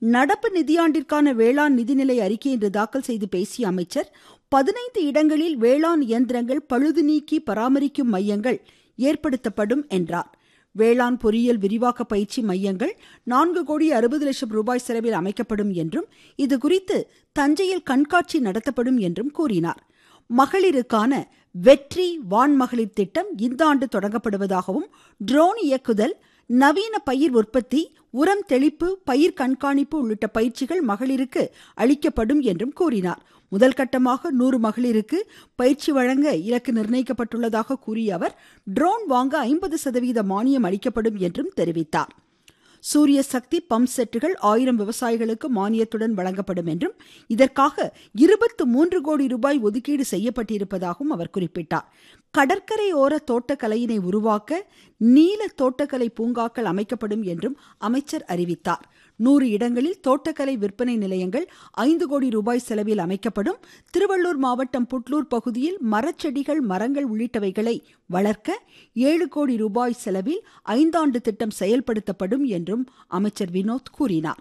நடப்பு நிதியாண்டிற்கான வேளாண் நிதிநிலை அறிக்கை இன்று தாக்கல் செய்து பேசிய அமைச்சர் பதினைந்து இடங்களில் வேளாண் இயந்திரங்கள் பழுது நீக்கி பராமரிக்கும் மையங்கள் ஏற்படுத்தப்படும் என்றார் வேளாண் பொறியியல் விரிவாக்க பயிற்சி மையங்கள் நான்கு கோடி அறுபது லட்சம் ரூபாய் செலவில் அமைக்கப்படும் என்றும் இதுகுறித்து தஞ்சையில் கண்காட்சி நடத்தப்படும் என்றும் கூறினார் மகளிருக்கான வெற்றி வான்மகளிர் திட்டம் இந்த ஆண்டு தொடங்கப்படுவதாகவும் ட்ரோன் இயக்குதல் நவீன பயிர் உற்பத்தி உரம் தெளிப்பு பயிர் கண்காணிப்பு உள்ளிட்ட பயிற்சிகள் மகளிருக்கு அளிக்கப்படும் என்றும் கூறினார் முதல் கட்டமாக நூறு மகளிருக்கு பயிற்சி வழங்க இலக்கு நிர்ணயிக்கப்பட்டுள்ளதாக கூறிய அவர் ட்ரோன் வாங்க ஐம்பது சதவீத மானியம் அளிக்கப்படும் என்றும் தெரிவித்தார் சூரிய சக்தி பம்ப் செட்டுகள் ஆயிரம் விவசாயிகளுக்கு மானியத்துடன் வழங்கப்படும் என்றும் இதற்காக இருபத்து மூன்று கோடி ரூபாய் ஒதுக்கீடு செய்யப்பட்டிருப்பதாகவும் அவர் குறிப்பிட்டார் கடற்கரை ஓர தோட்டக்கலையினை உருவாக்க நீல தோட்டக்கலை பூங்காக்கள் அமைக்கப்படும் என்றும் அமைச்சர் அறிவித்தார் நூறு இடங்களில் தோட்டக்கலை விற்பனை நிலையங்கள் ஐந்து கோடி ரூபாய் செலவில் அமைக்கப்படும் திருவள்ளூர் மாவட்டம் புட்லூர் பகுதியில் மரச்செடிகள் மரங்கள் உள்ளிட்டவைகளை வளர்க்க ஏழு கோடி ரூபாய் செலவில் ஐந்தாண்டு திட்டம் செயல்படுத்தப்படும் என்றும் அமைச்சர் வினோத் கூறினார்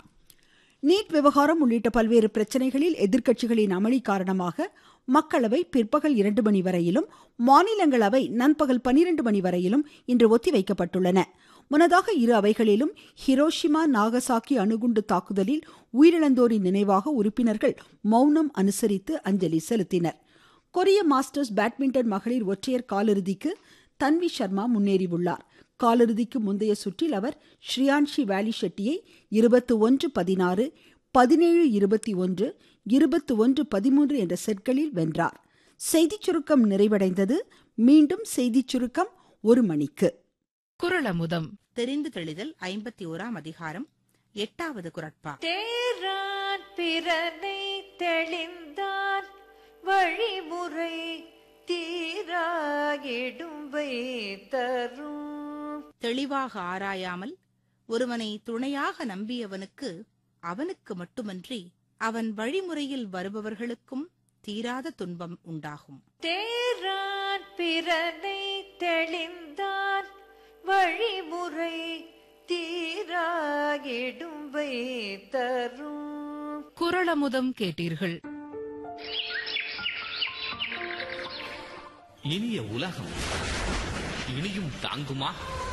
நீட் விவகாரம் உள்ளிட்ட பல்வேறு பிரச்சனைகளில் எதிர்க்கட்சிகளின் அமளி காரணமாக மக்களவை பிற்பகல் இரண்டு மணி வரையிலும் மாநிலங்களவை நண்பகல் பனிரெண்டு மணி வரையிலும் இன்று ஒத்திவைக்கப்பட்டுள்ளன முன்னதாக இரு அவைகளிலும் ஹிரோஷிமா நாகசாக்கி அணுகுண்டு தாக்குதலில் உயிரிழந்தோரின் நினைவாக உறுப்பினர்கள் மௌனம் அனுசரித்து அஞ்சலி செலுத்தினர் கொரிய மாஸ்டர்ஸ் பேட்மிண்டன் மகளிர் ஒற்றையர் காலிறுதிக்கு தன்வி சர்மா முன்னேறியுள்ளார் காலிறுதிக்கு முந்தைய சுற்றில் அவர் ஸ்ரீயான்ஷி வேலி ஷெட்டியை இருபத்தி ஒன்று பதினாறு பதினேழு இருபத்தி ஒன்று இருபத்தி ஒன்று பதிமூன்று என்ற செட்களில் வென்றார் செய்திச் சுருக்கம் நிறைவடைந்தது மீண்டும் செய்திச் சுருக்கம் ஒரு மணிக்கு குரலமுதம் தெரிந்து தெளிதல் ஐம்பத்தி ஓராம் அதிகாரம் எட்டாவது குரட்பா தேரான் பிறனை தெளிந்தான் வழிமுறை தீராகிடும்பை தரும் தெளிவாக ஆராயாமல் ஒருவனை துணையாக நம்பியவனுக்கு அவனுக்கு மட்டுமன்றி அவன் வழிமுறையில் வருபவர்களுக்கும் தீராத துன்பம் உண்டாகும் தேரான் பிறனை தெளிந்தான் வழிமுறை தீராகிடும்பை தரும் குரலமுதம் கேட்டீர்கள் இனிய உலகம் இனியும் தாங்குமா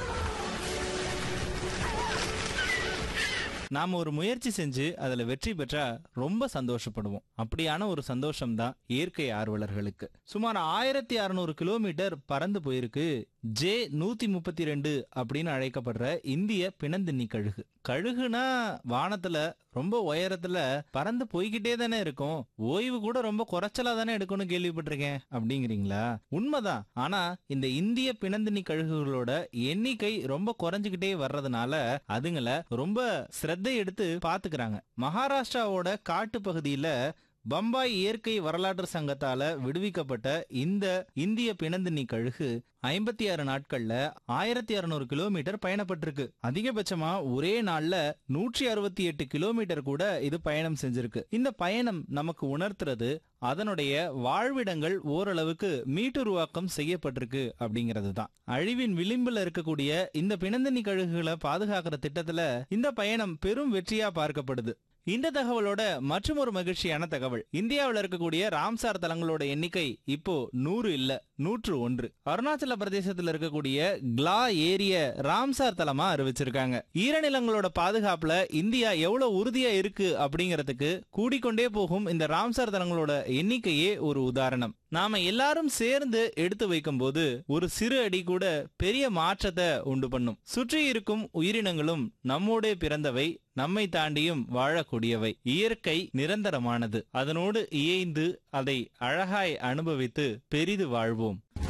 நாம ஒரு முயற்சி செஞ்சு அதுல வெற்றி பெற்றா ரொம்ப சந்தோஷப்படுவோம் அப்படியான ஒரு சந்தோஷம் தான் இயற்கை ஆர்வலர்களுக்கு சுமார் ஆயிரத்தி அறுநூறு கிலோமீட்டர் பறந்து போயிருக்கு ஜே நூத்தி முப்பத்தி ரெண்டு அப்படின்னு அழைக்கப்படுற இந்திய பிணந்தின்னி கழுகு கழுகுனா வானத்துல ரொம்ப உயரத்துல பறந்து போய்கிட்டே தானே இருக்கும் ஓய்வு கூட ரொம்ப குறைச்சலா தானே எடுக்கும்னு கேள்விப்பட்டிருக்கேன் அப்படிங்கிறீங்களா உண்மைதான் ஆனா இந்த இந்திய பிணந்தினி கழுகுகளோட எண்ணிக்கை ரொம்ப குறைஞ்சுகிட்டே வர்றதுனால அதுங்கள ரொம்ப சிரத்தை எடுத்து பாத்துக்கிறாங்க மகாராஷ்டிராவோட காட்டு பகுதியில பம்பாய் இயற்கை வரலாற்று சங்கத்தால விடுவிக்கப்பட்ட இந்த இந்திய பிணந்தின்னி கழுகு ஐம்பத்தி ஆறு நாட்கள்ல ஆயிரத்தி அறுநூறு கிலோமீட்டர் பயணப்பட்டிருக்கு அதிகபட்சமா ஒரே நாள்ல நூற்றி அறுபத்தி எட்டு கிலோமீட்டர் கூட இது பயணம் செஞ்சிருக்கு இந்த பயணம் நமக்கு உணர்த்துறது அதனுடைய வாழ்விடங்கள் ஓரளவுக்கு மீட்டுருவாக்கம் செய்யப்பட்டிருக்கு அப்படிங்கிறது தான் அழிவின் விளிம்புல இருக்கக்கூடிய இந்த பிணந்தினி கழுகுகளை பாதுகாக்கிற திட்டத்துல இந்த பயணம் பெரும் வெற்றியா பார்க்கப்படுது இந்த தகவலோட மற்றும் ஒரு மகிழ்ச்சியான தகவல் இந்தியாவில் இருக்கக்கூடிய ராம்சார் தலங்களோட எண்ணிக்கை இப்போ நூறு இல்ல நூற்று ஒன்று அருணாச்சல பிரதேசத்தில் இருக்கக்கூடிய கிளா ஏரிய ராம்சார் தலமா அறிவிச்சிருக்காங்க ஈரநிலங்களோட பாதுகாப்புல இந்தியா எவ்வளவு உறுதியா இருக்கு அப்படிங்கறதுக்கு கூடிக்கொண்டே போகும் இந்த ராம்சார் தலங்களோட எண்ணிக்கையே ஒரு உதாரணம் நாம எல்லாரும் சேர்ந்து எடுத்து வைக்கும் போது ஒரு சிறு அடி கூட பெரிய மாற்றத்தை உண்டு பண்ணும் சுற்றி இருக்கும் உயிரினங்களும் நம்மோடே பிறந்தவை நம்மை தாண்டியும் வாழக்கூடியவை இயற்கை நிரந்தரமானது அதனோடு இயைந்து அதை அழகாய் அனுபவித்து பெரிது வாழ்வோம்